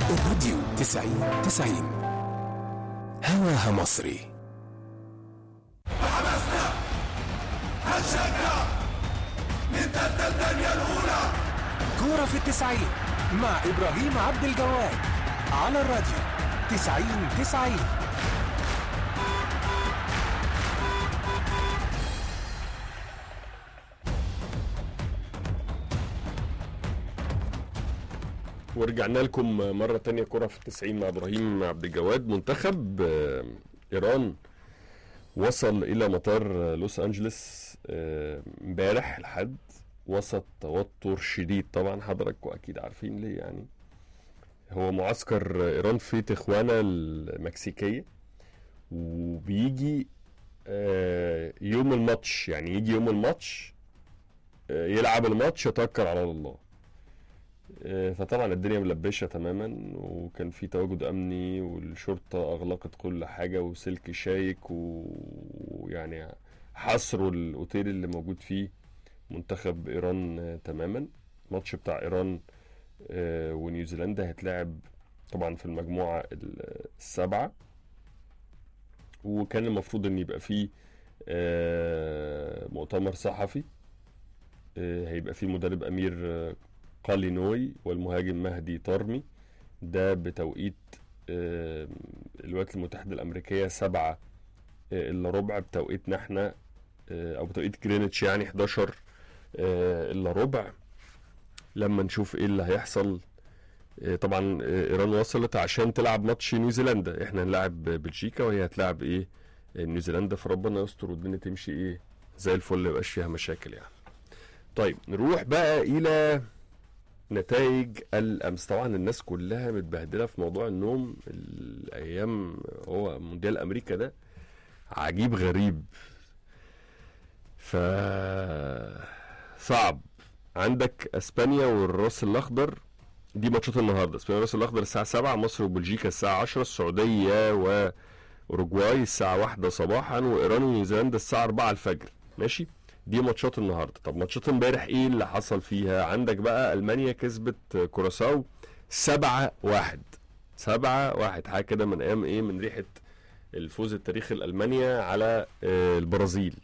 الراديو تسعين تسعين هواها مصري حماسنا هنشجع نتبدل الدنيا الأولى كورة في التسعين مع إبراهيم عبد الجواد على الراديو تسعين تسعين ورجعنا لكم مرة تانية كرة في التسعين مع إبراهيم عبد الجواد منتخب آه، إيران وصل إلى مطار آه، لوس أنجلوس آه، امبارح الحد وسط توتر شديد طبعا حضراتكم أكيد عارفين ليه يعني هو معسكر آه، إيران في تخوانا المكسيكية وبيجي آه، يوم الماتش يعني يجي يوم الماتش آه، يلعب الماتش يتوكل على الله آه، فطبعا الدنيا ملبشة تماما وكان في تواجد أمني والشرطة أغلقت كل حاجة وسلك شايك و- ويعني حصروا الأوتيل اللي موجود فيه منتخب إيران آه، تماما الماتش بتاع إيران آه، ونيوزيلندا هيتلعب طبعا في المجموعة ال- السابعة وكان المفروض إن يبقى فيه آه، مؤتمر صحفي آه، هيبقى فيه مدرب أمير آه، قالينوي والمهاجم مهدي طرمي ده بتوقيت آه، الولايات المتحدة الأمريكية سبعة آه، إلا ربع بتوقيتنا احنا آه، أو بتوقيت جرينتش يعني 11 آه، إلا ربع لما نشوف إيه اللي هيحصل آه، طبعا آه، إيران وصلت عشان تلعب ماتش نيوزيلندا احنا هنلعب بلجيكا وهي هتلعب إيه آه، نيوزيلندا فربنا يستر والدنيا تمشي إيه زي الفل ميبقاش فيها مشاكل يعني طيب نروح بقى إلى نتائج الامس طبعا الناس كلها متبهدله في موضوع النوم الايام هو مونديال امريكا ده عجيب غريب ف صعب عندك اسبانيا والراس الاخضر دي ماتشات النهارده اسبانيا والراس الاخضر الساعه 7 مصر وبلجيكا الساعه 10 السعوديه واوروجواي الساعه 1 صباحا وايران ونيوزيلندا الساعه 4 الفجر ماشي دي ماتشات النهارده طب ماتشات امبارح ايه اللي حصل فيها عندك بقى المانيا كسبت كوراساو سبعة واحد سبعة واحد حاجة كده من ايام ايه من ريحة الفوز التاريخي الالمانيا على آه، البرازيل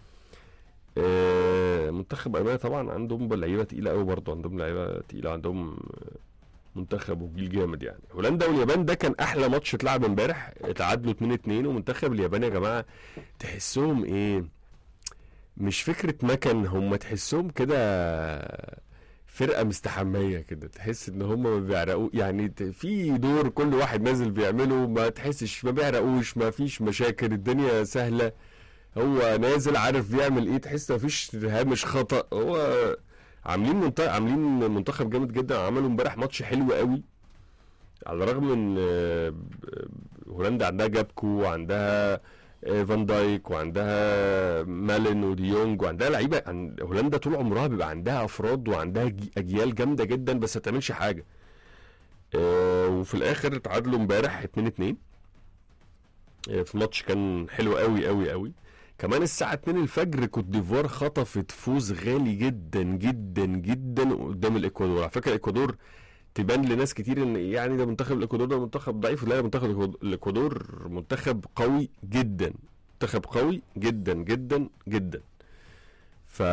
آه، منتخب المانيا طبعا عندهم لعيبه تقيله قوي برضه عندهم لعيبه تقيله عندهم آه، منتخب وجيل جامد يعني هولندا واليابان ده كان احلى ماتش اتلعب امبارح اتعادلوا 2 2 ومنتخب اليابان يا جماعه تحسهم ايه مش فكرة مكن هم تحسهم كده فرقة مستحمية كده تحس ان هم ما بيعرقوا يعني ت- في دور كل واحد نازل بيعمله ما تحسش ما بيعرقوش ما فيش مشاكل الدنيا سهلة هو نازل عارف بيعمل ايه تحس ما فيش هامش خطأ هو عاملين منتخب عاملين منتخب جامد جدا عملوا امبارح ماتش حلو قوي على الرغم ان آه، ب- ب- هولندا عندها جابكو وعندها آه، فان دايك وعندها مالين وديونج وعندها لعيبه عن- هولندا طول عمرها بيبقى عندها افراد وعندها جي- اجيال جامده جدا بس ما تعملش حاجه آه، وفي الاخر اتعادلوا امبارح 2 2 آه، في ماتش كان حلو قوي قوي قوي كمان الساعة 2 الفجر كوت ديفوار خطفت فوز غالي جدا جدا جدا قدام الاكوادور على فكرة الاكوادور تبان لناس كتير ان يعني ده منتخب الاكوادور ده منتخب ضعيف لا منتخب الإكواد- الاكوادور منتخب قوي جدا منتخب قوي جدا جدا جدا ف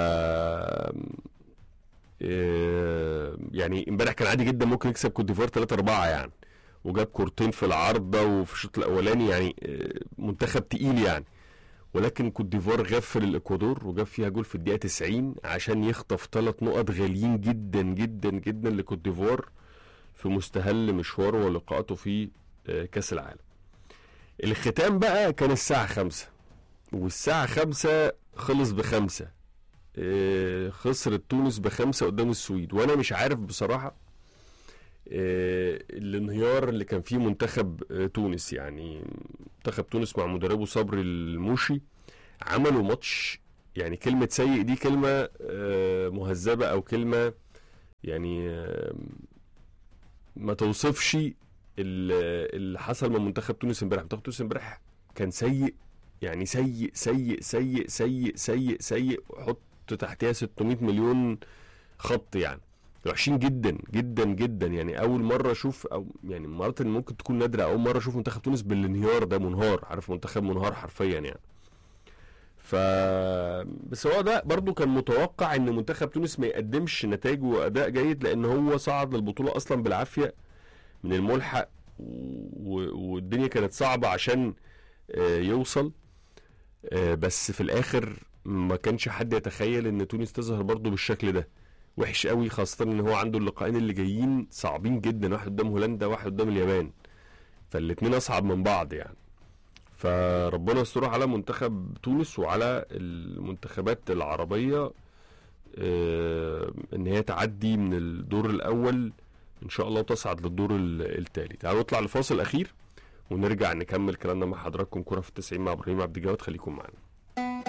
إيه، يعني امبارح كان عادي جدا ممكن يكسب كوت ديفوار 3 4 يعني وجاب كورتين في العارضه وفي الشوط الاولاني يعني إيه، منتخب تقيل يعني ولكن كوت ديفوار غفل الاكوادور وجاب فيها جول في الدقيقه 90 عشان يخطف ثلاث نقط غاليين جدا جدا جدا لكوت ديفوار في مستهل مشواره ولقاءاته في آه، كاس العالم الختام بقى كان الساعه 5 والساعه 5 خلص بخمسة آه، خسرت تونس بخمسة قدام السويد وانا مش عارف بصراحه آه، الانهيار اللي كان فيه منتخب آه، تونس يعني منتخب تونس مع مدربه صبري الموشي عملوا ماتش يعني كلمة سيء دي كلمة آه، مهذبة أو كلمة يعني آه، ما توصفش ال- اللي حصل من منتخب تونس امبارح منتخب تونس امبارح كان سيء يعني سيء سيء سيء سيء سيء سيء حط تحتها 600 مليون خط يعني وحشين جدا جدا جدا يعني اول مره اشوف او يعني مرات إن ممكن تكون نادره اول مره اشوف منتخب تونس بالانهيار ده منهار عارف منتخب منهار حرفيا يعني ف بس هو ده برضو كان متوقع ان منتخب تونس ما يقدمش نتائج واداء جيد لان هو صعد للبطوله اصلا بالعافيه من الملحق و... والدنيا كانت صعبه عشان آه، يوصل آه، بس في الاخر ما كانش حد يتخيل ان تونس تظهر برضو بالشكل ده وحش قوي خاصة ان هو عنده اللقاءين اللي جايين صعبين جدا واحد قدام هولندا واحد قدام اليابان فالاتنين اصعب من بعض يعني فربنا يسترها على منتخب تونس وعلى المنتخبات العربية آه، ان هي تعدي من الدور الاول ان شاء الله وتصعد للدور ال- التالي تعالوا نطلع لفاصل اخير ونرجع نكمل كلامنا مع حضراتكم كرة في التسعين مع ابراهيم عبد الجواد خليكم معانا